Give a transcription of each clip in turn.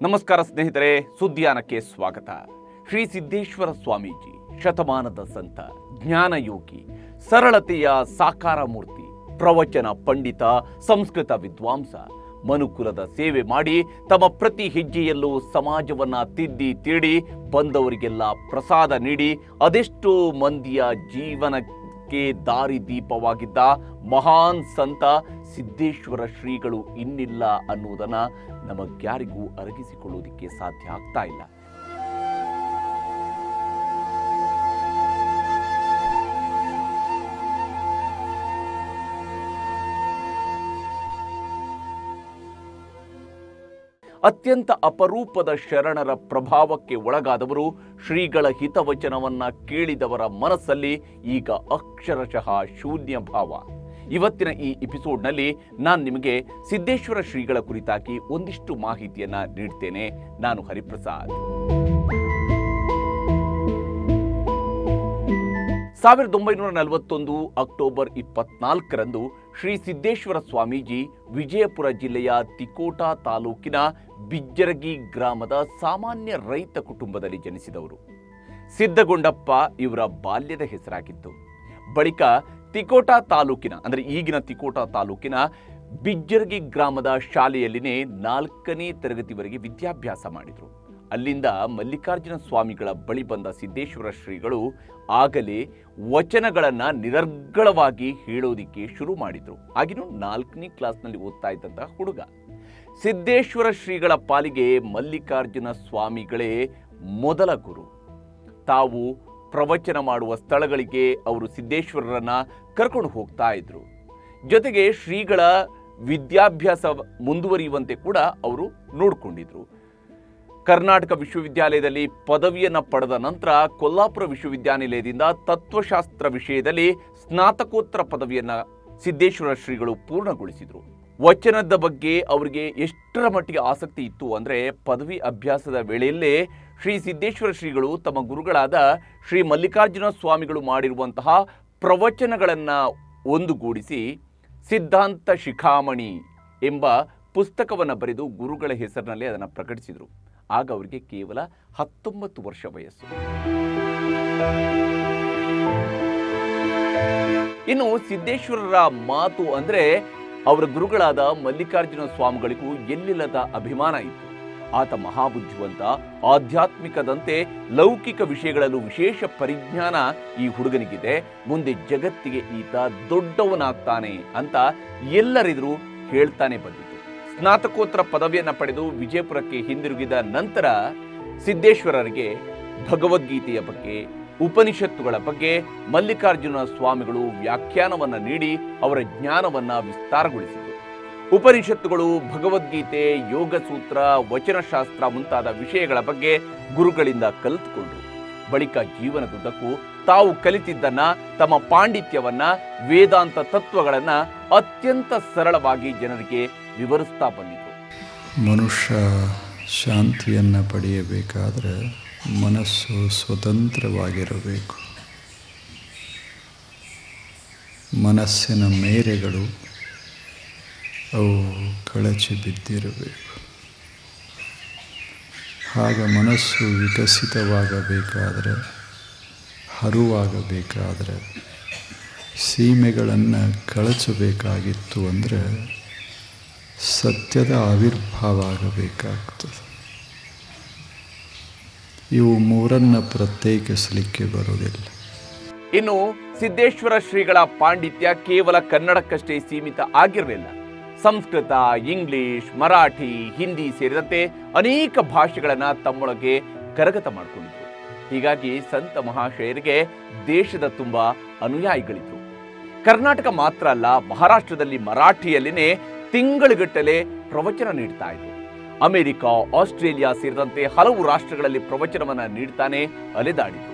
ನಮಸ್ಕಾರ ಸ್ನೇಹಿತರೆ ಸುದ್ದಿಯಾನಕ್ಕೆ ಸ್ವಾಗತ ಶ್ರೀ ಸಿದ್ದೇಶ್ವರ ಸ್ವಾಮೀಜಿ ಶತಮಾನದ ಸಂತ ಜ್ಞಾನಯೋಗಿ ಸರಳತೆಯ ಸಾಕಾರ ಮೂರ್ತಿ ಪ್ರವಚನ ಪಂಡಿತ ಸಂಸ್ಕೃತ ವಿದ್ವಾಂಸ ಮನುಕುಲದ ಸೇವೆ ಮಾಡಿ ತಮ್ಮ ಪ್ರತಿ ಹೆಜ್ಜೆಯಲ್ಲೂ ಸಮಾಜವನ್ನ ತಿದ್ದಿ ತೀಡಿ ಬಂದವರಿಗೆಲ್ಲ ಪ್ರಸಾದ ನೀಡಿ ಅದೆಷ್ಟೋ ಮಂದಿಯ ಜೀವನಕ್ಕೆ ದಾರಿ ದೀಪವಾಗಿದ್ದ ಮಹಾನ್ ಸಂತ ಸಿದ್ದೇಶ್ವರ ಶ್ರೀಗಳು ಇನ್ನಿಲ್ಲ ಅನ್ನುವುದನ್ನ ನಮಗ್ಯಾರಿಗೂ ಅರಗಿಸಿಕೊಳ್ಳುವುದಕ್ಕೆ ಸಾಧ್ಯ ಆಗ್ತಾ ಇಲ್ಲ ಅತ್ಯಂತ ಅಪರೂಪದ ಶರಣರ ಪ್ರಭಾವಕ್ಕೆ ಒಳಗಾದವರು ಶ್ರೀಗಳ ಹಿತವಚನವನ್ನ ಕೇಳಿದವರ ಮನಸ್ಸಲ್ಲಿ ಈಗ ಅಕ್ಷರಶಃ ಶೂನ್ಯ ಭಾವ ಇವತ್ತಿನ ಈ ಎಪಿಸೋಡ್ನಲ್ಲಿ ನಾನು ನಿಮಗೆ ಸಿದ್ದೇಶ್ವರ ಶ್ರೀಗಳ ಕುರಿತಾಗಿ ಒಂದಿಷ್ಟು ಮಾಹಿತಿಯನ್ನ ನೀಡ್ತೇನೆ ನಾನು ಹರಿಪ್ರಸಾದ್ ಸಾವಿರದ ಒಂಬೈನೂರ ನಲವತ್ತೊಂದು ಅಕ್ಟೋಬರ್ ಇಪ್ಪತ್ನಾಲ್ಕರಂದು ಶ್ರೀ ಸಿದ್ದೇಶ್ವರ ಸ್ವಾಮೀಜಿ ವಿಜಯಪುರ ಜಿಲ್ಲೆಯ ತಿಕೋಟಾ ತಾಲೂಕಿನ ಬಿಜ್ಜರಗಿ ಗ್ರಾಮದ ಸಾಮಾನ್ಯ ರೈತ ಕುಟುಂಬದಲ್ಲಿ ಜನಿಸಿದವರು ಸಿದ್ದಗೊಂಡಪ್ಪ ಇವರ ಬಾಲ್ಯದ ಹೆಸರಾಗಿತ್ತು ಬಳಿಕ ತಿಕೋಟಾ ತಾಲೂಕಿನ ಅಂದರೆ ಈಗಿನ ತಿಕೋಟಾ ತಾಲೂಕಿನ ಬಿಜ್ಜರಗಿ ಗ್ರಾಮದ ಶಾಲೆಯಲ್ಲಿನೇ ನಾಲ್ಕನೇ ತರಗತಿವರೆಗೆ ವಿದ್ಯಾಭ್ಯಾಸ ಮಾಡಿದರು ಅಲ್ಲಿಂದ ಮಲ್ಲಿಕಾರ್ಜುನ ಸ್ವಾಮಿಗಳ ಬಳಿ ಬಂದ ಸಿದ್ದೇಶ್ವರ ಶ್ರೀಗಳು ಆಗಲೇ ವಚನಗಳನ್ನ ನಿರರ್ಗಳವಾಗಿ ಹೇಳೋದಿಕ್ಕೆ ಶುರು ಮಾಡಿದ್ರು ಆಗಿನೂ ನಾಲ್ಕನೇ ಕ್ಲಾಸ್ನಲ್ಲಿ ಓದ್ತಾ ಇದ್ದಂತಹ ಹುಡುಗ ಸಿದ್ದೇಶ್ವರ ಶ್ರೀಗಳ ಪಾಲಿಗೆ ಮಲ್ಲಿಕಾರ್ಜುನ ಸ್ವಾಮಿಗಳೇ ಮೊದಲ ಗುರು ತಾವು ಪ್ರವಚನ ಮಾಡುವ ಸ್ಥಳಗಳಿಗೆ ಅವರು ಸಿದ್ದೇಶ್ವರರನ್ನ ಕರ್ಕೊಂಡು ಹೋಗ್ತಾ ಇದ್ರು ಜೊತೆಗೆ ಶ್ರೀಗಳ ವಿದ್ಯಾಭ್ಯಾಸ ಮುಂದುವರಿಯುವಂತೆ ಕೂಡ ಅವರು ನೋಡಿಕೊಂಡಿದ್ರು ಕರ್ನಾಟಕ ವಿಶ್ವವಿದ್ಯಾಲಯದಲ್ಲಿ ಪದವಿಯನ್ನು ಪಡೆದ ನಂತರ ಕೊಲ್ಲಾಪುರ ವಿಶ್ವವಿದ್ಯಾನಿಲಯದಿಂದ ತತ್ವಶಾಸ್ತ್ರ ವಿಷಯದಲ್ಲಿ ಸ್ನಾತಕೋತ್ತರ ಪದವಿಯನ್ನ ಸಿದ್ದೇಶ್ವರ ಶ್ರೀಗಳು ಪೂರ್ಣಗೊಳಿಸಿದರು ವಚನದ ಬಗ್ಗೆ ಅವರಿಗೆ ಎಷ್ಟರ ಮಟ್ಟಿಗೆ ಆಸಕ್ತಿ ಇತ್ತು ಅಂದರೆ ಪದವಿ ಅಭ್ಯಾಸದ ವೇಳೆಯಲ್ಲೇ ಶ್ರೀ ಸಿದ್ದೇಶ್ವರ ಶ್ರೀಗಳು ತಮ್ಮ ಗುರುಗಳಾದ ಶ್ರೀ ಮಲ್ಲಿಕಾರ್ಜುನ ಸ್ವಾಮಿಗಳು ಮಾಡಿರುವಂತಹ ಪ್ರವಚನಗಳನ್ನು ಒಂದುಗೂಡಿಸಿ ಸಿದ್ಧಾಂತ ಶಿಖಾಮಣಿ ಎಂಬ ಪುಸ್ತಕವನ್ನು ಬರೆದು ಗುರುಗಳ ಹೆಸರಿನಲ್ಲಿ ಅದನ್ನು ಪ್ರಕಟಿಸಿದರು ಆಗ ಅವರಿಗೆ ಕೇವಲ ಹತ್ತೊಂಬತ್ತು ವರ್ಷ ವಯಸ್ಸು ಇನ್ನು ಸಿದ್ದೇಶ್ವರರ ಮಾತು ಅಂದ್ರೆ ಅವರ ಗುರುಗಳಾದ ಮಲ್ಲಿಕಾರ್ಜುನ ಸ್ವಾಮಿಗಳಿಗೂ ಎಲ್ಲಿಲ್ಲದ ಅಭಿಮಾನ ಇತ್ತು ಆತ ಮಹಾಬುದ್ಧಿವಂತ ಆಧ್ಯಾತ್ಮಿಕದಂತೆ ಲೌಕಿಕ ವಿಷಯಗಳಲ್ಲೂ ವಿಶೇಷ ಪರಿಜ್ಞಾನ ಈ ಹುಡುಗನಿಗಿದೆ ಮುಂದೆ ಜಗತ್ತಿಗೆ ಈತ ದೊಡ್ಡವನಾಗ್ತಾನೆ ಅಂತ ಎಲ್ಲರೆದುರು ಹೇಳ್ತಾನೆ ಬಂದಿತ್ತು ಸ್ನಾತಕೋತ್ತರ ಪದವಿಯನ್ನ ಪಡೆದು ವಿಜಯಪುರಕ್ಕೆ ಹಿಂದಿರುಗಿದ ನಂತರ ಸಿದ್ದೇಶ್ವರರಿಗೆ ಭಗವದ್ಗೀತೆಯ ಬಗ್ಗೆ ಉಪನಿಷತ್ತುಗಳ ಬಗ್ಗೆ ಮಲ್ಲಿಕಾರ್ಜುನ ಸ್ವಾಮಿಗಳು ವ್ಯಾಖ್ಯಾನವನ್ನ ನೀಡಿ ಅವರ ಜ್ಞಾನವನ್ನ ವಿಸ್ತಾರಗೊಳಿಸಿದರು ಉಪನಿಷತ್ತುಗಳು ಭಗವದ್ಗೀತೆ ಯೋಗಸೂತ್ರ ವಚನಶಾಸ್ತ್ರ ಮುಂತಾದ ವಿಷಯಗಳ ಬಗ್ಗೆ ಗುರುಗಳಿಂದ ಕಲಿತುಕೊಂಡರು ಬಳಿಕ ಜೀವನದುದ್ದಕ್ಕೂ ತಾವು ಕಲಿತಿದ್ದನ್ನ ತಮ್ಮ ಪಾಂಡಿತ್ಯವನ್ನ ವೇದಾಂತ ತತ್ವಗಳನ್ನ ಅತ್ಯಂತ ಸರಳವಾಗಿ ಜನರಿಗೆ ವಿವರಿಸ್ತಾ ಬಂದಿದ್ರು ಮನುಷ್ಯ ಶಾಂತಿಯನ್ನು ಪಡೆಯಬೇಕಾದರೆ ಮನಸ್ಸು ಸ್ವತಂತ್ರವಾಗಿರಬೇಕು ಮನಸ್ಸಿನ ಮೇರೆಗಳು ಅವು ಕಳಚಿ ಬಿದ್ದಿರಬೇಕು ಆಗ ಮನಸ್ಸು ವಿಕಸಿತವಾಗಬೇಕಾದರೆ ಹರುವಾಗಬೇಕಾದರೆ ಸೀಮೆಗಳನ್ನು ಕಳಚಬೇಕಾಗಿತ್ತು ಅಂದರೆ ಸತ್ಯದ ಆವಿರ್ಭಾವ ಆಗಬೇಕಾಗ್ತದೆ ಇವು ಮೂರನ್ನು ಪ್ರತ್ಯೇಕಿಸಲಿಕ್ಕೆ ಬರೋದಿಲ್ಲ ಇನ್ನು ಸಿದ್ದೇಶ್ವರ ಶ್ರೀಗಳ ಪಾಂಡಿತ್ಯ ಕೇವಲ ಕನ್ನಡಕ್ಕಷ್ಟೇ ಸೀಮಿತ ಆಗಿರಲಿಲ್ಲ ಸಂಸ್ಕೃತ ಇಂಗ್ಲಿಷ್ ಮರಾಠಿ ಹಿಂದಿ ಸೇರಿದಂತೆ ಅನೇಕ ಭಾಷೆಗಳನ್ನ ತಮ್ಮೊಳಗೆ ಕರಗತ ಮಾಡಿಕೊಂಡಿದ್ರು ಹೀಗಾಗಿ ಸಂತ ಮಹಾಶಯರಿಗೆ ದೇಶದ ತುಂಬ ಅನುಯಾಯಿಗಳಿದ್ರು ಕರ್ನಾಟಕ ಮಾತ್ರ ಅಲ್ಲ ಮಹಾರಾಷ್ಟ್ರದಲ್ಲಿ ಮರಾಠಿಯಲ್ಲಿನೇ ತಿಂಗಳುಗಟ್ಟಲೆ ಪ್ರವಚನ ನೀಡ್ತಾ ಇದ್ರು ಅಮೆರಿಕ ಆಸ್ಟ್ರೇಲಿಯಾ ಸೇರಿದಂತೆ ಹಲವು ರಾಷ್ಟ್ರಗಳಲ್ಲಿ ಪ್ರವಚನವನ್ನ ನೀಡ್ತಾನೆ ಅಲೆದಾಡಿದ್ರು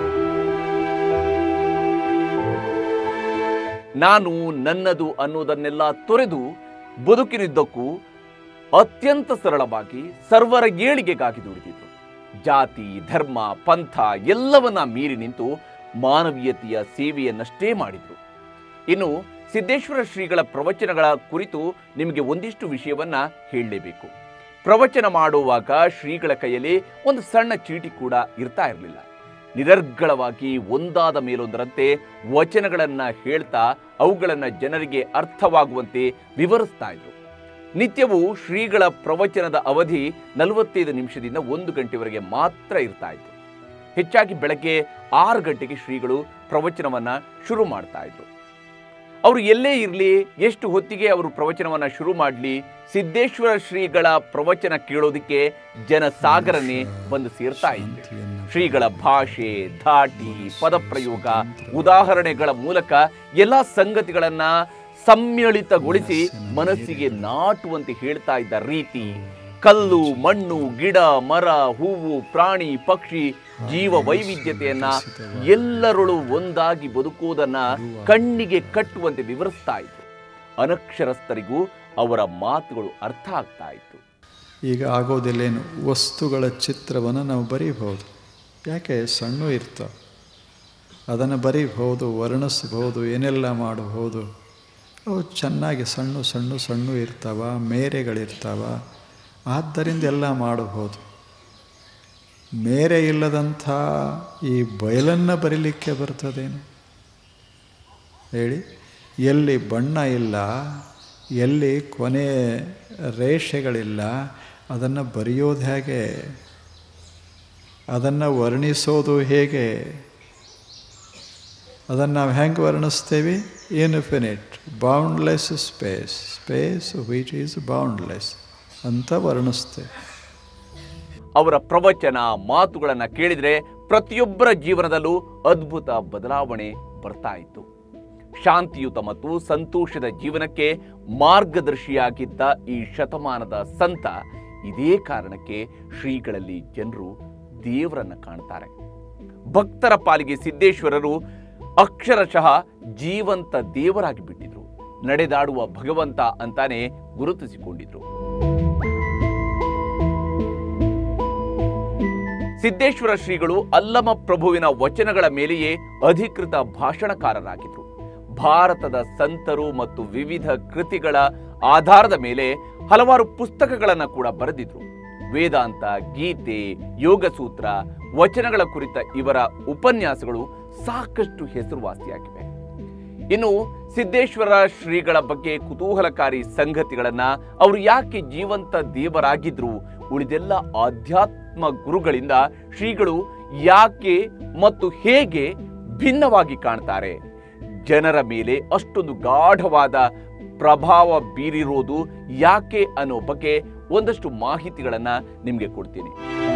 ನಾನು ನನ್ನದು ಅನ್ನೋದನ್ನೆಲ್ಲ ತೊರೆದು ಬದುಕಿನಿದ್ದಕ್ಕೂ ಅತ್ಯಂತ ಸರಳವಾಗಿ ಸರ್ವರ ಏಳಿಗೆಗಾಗಿ ದುಡಿದಿದ್ರು ಜಾತಿ ಧರ್ಮ ಪಂಥ ಎಲ್ಲವನ್ನ ಮೀರಿ ನಿಂತು ಮಾನವೀಯತೆಯ ಸೇವೆಯನ್ನಷ್ಟೇ ಮಾಡಿದ್ರು ಇನ್ನು ಸಿದ್ದೇಶ್ವರ ಶ್ರೀಗಳ ಪ್ರವಚನಗಳ ಕುರಿತು ನಿಮಗೆ ಒಂದಿಷ್ಟು ವಿಷಯವನ್ನ ಹೇಳಲೇಬೇಕು ಪ್ರವಚನ ಮಾಡುವಾಗ ಶ್ರೀಗಳ ಕೈಯಲ್ಲಿ ಒಂದು ಸಣ್ಣ ಚೀಟಿ ಕೂಡ ಇರ್ತಾ ಇರಲಿಲ್ಲ ನಿರರ್ಗಳವಾಗಿ ಒಂದಾದ ಮೇಲೊಂದರಂತೆ ವಚನಗಳನ್ನ ಹೇಳ್ತಾ ಅವುಗಳನ್ನ ಜನರಿಗೆ ಅರ್ಥವಾಗುವಂತೆ ವಿವರಿಸ್ತಾ ಇದ್ರು ನಿತ್ಯವೂ ಶ್ರೀಗಳ ಪ್ರವಚನದ ಅವಧಿ ನಲವತ್ತೈದು ನಿಮಿಷದಿಂದ ಒಂದು ಗಂಟೆವರೆಗೆ ಮಾತ್ರ ಇರ್ತಾ ಇತ್ತು ಹೆಚ್ಚಾಗಿ ಬೆಳಗ್ಗೆ ಆರು ಗಂಟೆಗೆ ಶ್ರೀಗಳು ಪ್ರವಚನವನ್ನ ಶುರು ಮಾಡ್ತಾ ಇದ್ರು ಅವರು ಎಲ್ಲೇ ಇರಲಿ ಎಷ್ಟು ಹೊತ್ತಿಗೆ ಅವರು ಪ್ರವಚನವನ್ನ ಶುರು ಮಾಡಲಿ ಸಿದ್ದೇಶ್ವರ ಶ್ರೀಗಳ ಪ್ರವಚನ ಕೇಳೋದಕ್ಕೆ ಜನಸಾಗರನೇ ಬಂದು ಸೇರ್ತಾ ಇತ್ತು ಶ್ರೀಗಳ ಭಾಷೆ ಧಾಟಿ ಪದಪ್ರಯೋಗ ಉದಾಹರಣೆಗಳ ಮೂಲಕ ಎಲ್ಲ ಸಂಗತಿಗಳನ್ನ ಸಮ್ಮಿಳಿತಗೊಳಿಸಿ ಮನಸ್ಸಿಗೆ ನಾಟುವಂತೆ ಹೇಳ್ತಾ ಇದ್ದ ರೀತಿ ಕಲ್ಲು ಮಣ್ಣು ಗಿಡ ಮರ ಹೂವು ಪ್ರಾಣಿ ಪಕ್ಷಿ ಜೀವ ವೈವಿಧ್ಯತೆಯನ್ನ ಎಲ್ಲರೊಳು ಒಂದಾಗಿ ಬದುಕುವುದನ್ನ ಕಣ್ಣಿಗೆ ಕಟ್ಟುವಂತೆ ವಿವರಿಸ್ತಾ ಇತ್ತು ಅನಕ್ಷರಸ್ಥರಿಗೂ ಅವರ ಮಾತುಗಳು ಅರ್ಥ ಆಗ್ತಾ ಇತ್ತು ಈಗ ಆಗೋದಿಲ್ಲೇನು ವಸ್ತುಗಳ ಚಿತ್ರವನ್ನು ನಾವು ಬರೀಬಹುದು ಯಾಕೆ ಸಣ್ಣ ಇರ್ತಾವೆ ಅದನ್ನು ಬರೀಬಹುದು ವರ್ಣಿಸ್ಬೋದು ಏನೆಲ್ಲ ಮಾಡಬಹುದು ಅವು ಚೆನ್ನಾಗಿ ಸಣ್ಣ ಸಣ್ಣ ಸಣ್ಣ ಇರ್ತಾವ ಮೇರೆಗಳಿರ್ತಾವ ಆದ್ದರಿಂದ ಎಲ್ಲ ಮಾಡಬಹುದು ಮೇರೆ ಇಲ್ಲದಂಥ ಈ ಬಯಲನ್ನು ಬರೀಲಿಕ್ಕೆ ಬರ್ತದೇನು ಹೇಳಿ ಎಲ್ಲಿ ಬಣ್ಣ ಇಲ್ಲ ಎಲ್ಲಿ ಕೊನೆ ರೇಷೆಗಳಿಲ್ಲ ಅದನ್ನು ಬರೆಯೋದು ಹೇಗೆ ಅದನ್ನು ವರ್ಣಿಸೋದು ಹೇಗೆ ಅದನ್ನು ನಾವು ಹೆಂಗೆ ವರ್ಣಿಸ್ತೇವೆ infinite boundless space space which is boundless ಅಂತ ವರ್ಣಿಸ್ತೇವೆ ಅವರ ಪ್ರವಚನ ಮಾತುಗಳನ್ನ ಕೇಳಿದ್ರೆ ಪ್ರತಿಯೊಬ್ಬರ ಜೀವನದಲ್ಲೂ ಅದ್ಭುತ ಬದಲಾವಣೆ ಬರ್ತಾ ಇತ್ತು ಶಾಂತಿಯುತ ಮತ್ತು ಸಂತೋಷದ ಜೀವನಕ್ಕೆ ಮಾರ್ಗದರ್ಶಿಯಾಗಿದ್ದ ಈ ಶತಮಾನದ ಸಂತ ಇದೇ ಕಾರಣಕ್ಕೆ ಶ್ರೀಗಳಲ್ಲಿ ಜನರು ದೇವರನ್ನ ಕಾಣ್ತಾರೆ ಭಕ್ತರ ಪಾಲಿಗೆ ಸಿದ್ದೇಶ್ವರರು ಅಕ್ಷರಶಃ ಜೀವಂತ ದೇವರಾಗಿ ಬಿಟ್ಟಿದ್ರು ನಡೆದಾಡುವ ಭಗವಂತ ಅಂತಾನೆ ಗುರುತಿಸಿಕೊಂಡಿದ್ರು ಸಿದ್ದೇಶ್ವರ ಶ್ರೀಗಳು ಅಲ್ಲಮ ಪ್ರಭುವಿನ ವಚನಗಳ ಮೇಲೆಯೇ ಅಧಿಕೃತ ಭಾಷಣಕಾರರಾಗಿದ್ರು ಭಾರತದ ಸಂತರು ಮತ್ತು ವಿವಿಧ ಕೃತಿಗಳ ಆಧಾರದ ಮೇಲೆ ಹಲವಾರು ಪುಸ್ತಕಗಳನ್ನು ಕೂಡ ಬರೆದಿದ್ರು ವೇದಾಂತ ಗೀತೆ ಯೋಗಸೂತ್ರ ವಚನಗಳ ಕುರಿತ ಇವರ ಉಪನ್ಯಾಸಗಳು ಸಾಕಷ್ಟು ಹೆಸರುವಾಸಿಯಾಗಿವೆ ಇನ್ನು ಸಿದ್ದೇಶ್ವರ ಶ್ರೀಗಳ ಬಗ್ಗೆ ಕುತೂಹಲಕಾರಿ ಸಂಗತಿಗಳನ್ನ ಅವರು ಯಾಕೆ ಜೀವಂತ ದೇವರಾಗಿದ್ರು ಉಳಿದೆಲ್ಲ ಆಧ್ಯಾತ್ಮ ಗುರುಗಳಿಂದ ಶ್ರೀಗಳು ಯಾಕೆ ಮತ್ತು ಹೇಗೆ ಭಿನ್ನವಾಗಿ ಕಾಣ್ತಾರೆ ಜನರ ಮೇಲೆ ಅಷ್ಟೊಂದು ಗಾಢವಾದ ಪ್ರಭಾವ ಬೀರಿರೋದು ಯಾಕೆ ಅನ್ನೋ ಬಗ್ಗೆ ಒಂದಷ್ಟು ಮಾಹಿತಿಗಳನ್ನ ನಿಮಗೆ ಕೊಡ್ತೀನಿ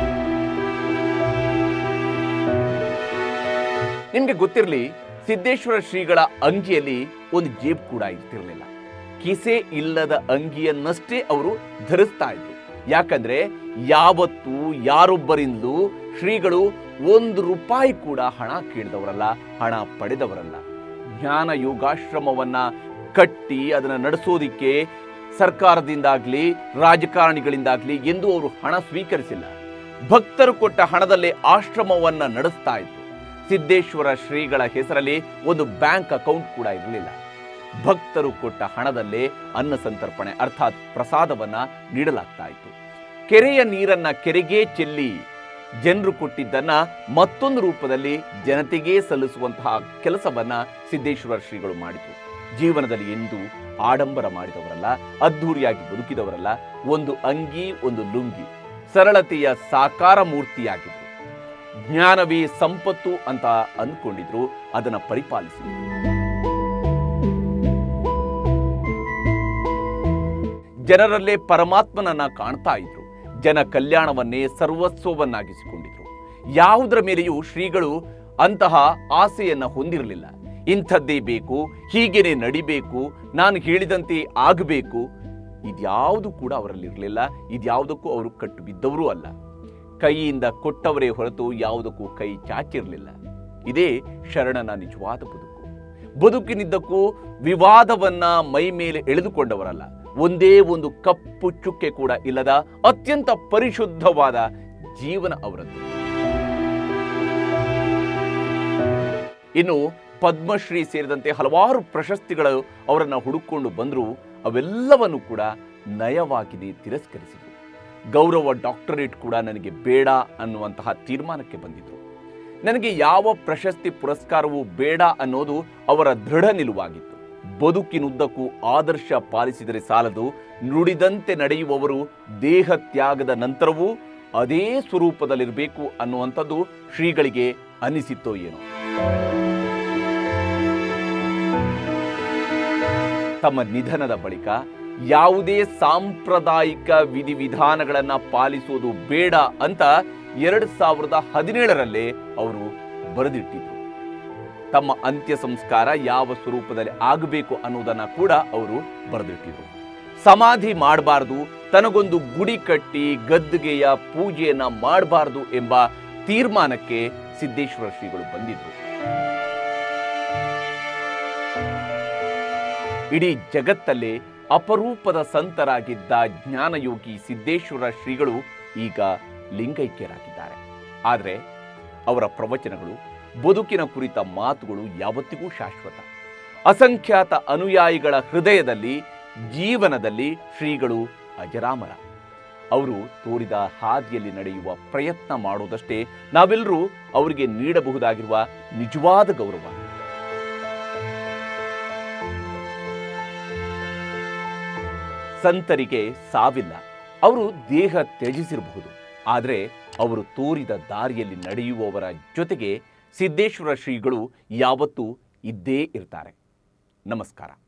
ನಿಮ್ಗೆ ಗೊತ್ತಿರಲಿ ಸಿದ್ದೇಶ್ವರ ಶ್ರೀಗಳ ಅಂಗಿಯಲ್ಲಿ ಒಂದು ಜೇಬ್ ಕೂಡ ಇರ್ತಿರ್ಲಿಲ್ಲ ಕಿಸೆ ಇಲ್ಲದ ಅಂಗಿಯನ್ನಷ್ಟೇ ಅವರು ಧರಿಸ್ತಾ ಇದ್ರು ಯಾಕಂದ್ರೆ ಯಾವತ್ತೂ ಯಾರೊಬ್ಬರಿಂದಲೂ ಶ್ರೀಗಳು ಒಂದು ರೂಪಾಯಿ ಕೂಡ ಹಣ ಕೇಳಿದವರಲ್ಲ ಹಣ ಪಡೆದವರಲ್ಲ ಜ್ಞಾನ ಯೋಗಾಶ್ರಮವನ್ನ ಕಟ್ಟಿ ಅದನ್ನ ನಡೆಸೋದಿಕ್ಕೆ ಸರ್ಕಾರದಿಂದಾಗ್ಲಿ ರಾಜಕಾರಣಿಗಳಿಂದಾಗ್ಲಿ ಎಂದು ಅವರು ಹಣ ಸ್ವೀಕರಿಸಿಲ್ಲ ಭಕ್ತರು ಕೊಟ್ಟ ಹಣದಲ್ಲೇ ಆಶ್ರಮವನ್ನ ನಡೆಸ್ತಾ ಇದ್ರು ಸಿದ್ದೇಶ್ವರ ಶ್ರೀಗಳ ಹೆಸರಲ್ಲಿ ಒಂದು ಬ್ಯಾಂಕ್ ಅಕೌಂಟ್ ಕೂಡ ಇರಲಿಲ್ಲ ಭಕ್ತರು ಕೊಟ್ಟ ಹಣದಲ್ಲೇ ಅನ್ನ ಸಂತರ್ಪಣೆ ಅರ್ಥಾತ್ ಪ್ರಸಾದವನ್ನ ನೀಡಲಾಗ್ತಾ ಇತ್ತು ಕೆರೆಯ ನೀರನ್ನ ಕೆರೆಗೆ ಚೆಲ್ಲಿ ಜನರು ಕೊಟ್ಟಿದ್ದನ್ನ ಮತ್ತೊಂದು ರೂಪದಲ್ಲಿ ಜನತೆಗೆ ಸಲ್ಲಿಸುವಂತಹ ಕೆಲಸವನ್ನ ಸಿದ್ದೇಶ್ವರ ಶ್ರೀಗಳು ಮಾಡಿತು ಜೀವನದಲ್ಲಿ ಎಂದು ಆಡಂಬರ ಮಾಡಿದವರಲ್ಲ ಅದ್ಧೂರಿಯಾಗಿ ಬದುಕಿದವರಲ್ಲ ಒಂದು ಅಂಗಿ ಒಂದು ಲುಂಗಿ ಸರಳತೆಯ ಸಾಕಾರ ಮೂರ್ತಿಯಾಗಿದ್ರು ಜ್ಞಾನವೇ ಸಂಪತ್ತು ಅಂತ ಅಂದ್ಕೊಂಡಿದ್ರು ಅದನ್ನ ಪರಿಪಾಲಿಸಿದ್ರು ಜನರಲ್ಲೇ ಪರಮಾತ್ಮನನ್ನ ಕಾಣ್ತಾ ಇದ್ರು ಜನ ಕಲ್ಯಾಣವನ್ನೇ ಸರ್ವಸ್ವವನ್ನಾಗಿಸಿಕೊಂಡಿದ್ರು ಯಾವುದರ ಮೇಲೆಯೂ ಶ್ರೀಗಳು ಅಂತಹ ಆಸೆಯನ್ನ ಹೊಂದಿರಲಿಲ್ಲ ಇಂಥದ್ದೇ ಬೇಕು ಹೀಗೇನೆ ನಡಿಬೇಕು ನಾನು ಹೇಳಿದಂತೆ ಆಗಬೇಕು ಇದ್ಯಾವುದು ಕೂಡ ಅವರಲ್ಲಿರಲಿಲ್ಲ ಇದ್ಯಾವುದಕ್ಕೂ ಅವರು ಕಟ್ಟು ಬಿದ್ದವರೂ ಅಲ್ಲ ಕೈಯಿಂದ ಕೊಟ್ಟವರೇ ಹೊರತು ಯಾವುದಕ್ಕೂ ಕೈ ಚಾಚಿರಲಿಲ್ಲ ಇದೇ ಶರಣನ ನಿಜವಾದ ಬದುಕು ಬದುಕಿನಿದ್ದಕ್ಕೂ ವಿವಾದವನ್ನ ಮೈ ಮೇಲೆ ಎಳೆದುಕೊಂಡವರಲ್ಲ ಒಂದೇ ಒಂದು ಕಪ್ಪು ಚುಕ್ಕೆ ಕೂಡ ಇಲ್ಲದ ಅತ್ಯಂತ ಪರಿಶುದ್ಧವಾದ ಜೀವನ ಅವರದ್ದು ಇನ್ನು ಪದ್ಮಶ್ರೀ ಸೇರಿದಂತೆ ಹಲವಾರು ಪ್ರಶಸ್ತಿಗಳು ಅವರನ್ನ ಹುಡುಕೊಂಡು ಬಂದ್ರು ಅವೆಲ್ಲವನ್ನು ಕೂಡ ನಯವಾಗಿನೇ ತಿರಸ್ಕರಿಸಿದರು ಗೌರವ ಡಾಕ್ಟರೇಟ್ ಕೂಡ ನನಗೆ ಬೇಡ ಅನ್ನುವಂತಹ ತೀರ್ಮಾನಕ್ಕೆ ಬಂದಿದ್ರು ನನಗೆ ಯಾವ ಪ್ರಶಸ್ತಿ ಪುರಸ್ಕಾರವೂ ಬೇಡ ಅನ್ನೋದು ಅವರ ದೃಢ ನಿಲುವಾಗಿತ್ತು ಬದುಕಿನುದ್ದಕ್ಕೂ ಆದರ್ಶ ಪಾಲಿಸಿದರೆ ಸಾಲದು ನುಡಿದಂತೆ ನಡೆಯುವವರು ದೇಹ ತ್ಯಾಗದ ನಂತರವೂ ಅದೇ ಸ್ವರೂಪದಲ್ಲಿರಬೇಕು ಅನ್ನುವಂಥದ್ದು ಶ್ರೀಗಳಿಗೆ ಅನಿಸಿತ್ತೋ ಏನೋ ತಮ್ಮ ನಿಧನದ ಬಳಿಕ ಯಾವುದೇ ಸಾಂಪ್ರದಾಯಿಕ ವಿಧಿವಿಧಾನಗಳನ್ನ ಪಾಲಿಸುವುದು ಬೇಡ ಅಂತ ಎರಡ್ ಸಾವಿರದ ಹದಿನೇಳರಲ್ಲೇ ಅವರು ಬರೆದಿಟ್ಟಿದ್ರು ತಮ್ಮ ಅಂತ್ಯ ಸಂಸ್ಕಾರ ಯಾವ ಸ್ವರೂಪದಲ್ಲಿ ಆಗಬೇಕು ಅನ್ನೋದನ್ನ ಕೂಡ ಅವರು ಬರೆದಿಟ್ಟಿದ್ರು ಸಮಾಧಿ ಮಾಡಬಾರ್ದು ತನಗೊಂದು ಗುಡಿ ಕಟ್ಟಿ ಗದ್ದುಗೆಯ ಪೂಜೆಯನ್ನ ಮಾಡಬಾರ್ದು ಎಂಬ ತೀರ್ಮಾನಕ್ಕೆ ಸಿದ್ದೇಶ್ವರ ಶ್ರೀಗಳು ಬಂದಿದ್ರು ಇಡೀ ಜಗತ್ತಲ್ಲೇ ಅಪರೂಪದ ಸಂತರಾಗಿದ್ದ ಜ್ಞಾನಯೋಗಿ ಸಿದ್ದೇಶ್ವರ ಶ್ರೀಗಳು ಈಗ ಲಿಂಗೈಕ್ಯರಾಗಿದ್ದಾರೆ ಆದರೆ ಅವರ ಪ್ರವಚನಗಳು ಬದುಕಿನ ಕುರಿತ ಮಾತುಗಳು ಯಾವತ್ತಿಗೂ ಶಾಶ್ವತ ಅಸಂಖ್ಯಾತ ಅನುಯಾಯಿಗಳ ಹೃದಯದಲ್ಲಿ ಜೀವನದಲ್ಲಿ ಶ್ರೀಗಳು ಅಜರಾಮರ ಅವರು ತೋರಿದ ಹಾದಿಯಲ್ಲಿ ನಡೆಯುವ ಪ್ರಯತ್ನ ಮಾಡೋದಷ್ಟೇ ನಾವೆಲ್ಲರೂ ಅವರಿಗೆ ನೀಡಬಹುದಾಗಿರುವ ನಿಜವಾದ ಗೌರವ ಸಂತರಿಗೆ ಸಾವಿಲ್ಲ ಅವರು ದೇಹ ತ್ಯಜಿಸಿರಬಹುದು ಆದರೆ ಅವರು ತೋರಿದ ದಾರಿಯಲ್ಲಿ ನಡೆಯುವವರ ಜೊತೆಗೆ ಸಿದ್ದೇಶ್ವರ ಶ್ರೀಗಳು ಯಾವತ್ತೂ ಇದ್ದೇ ಇರ್ತಾರೆ ನಮಸ್ಕಾರ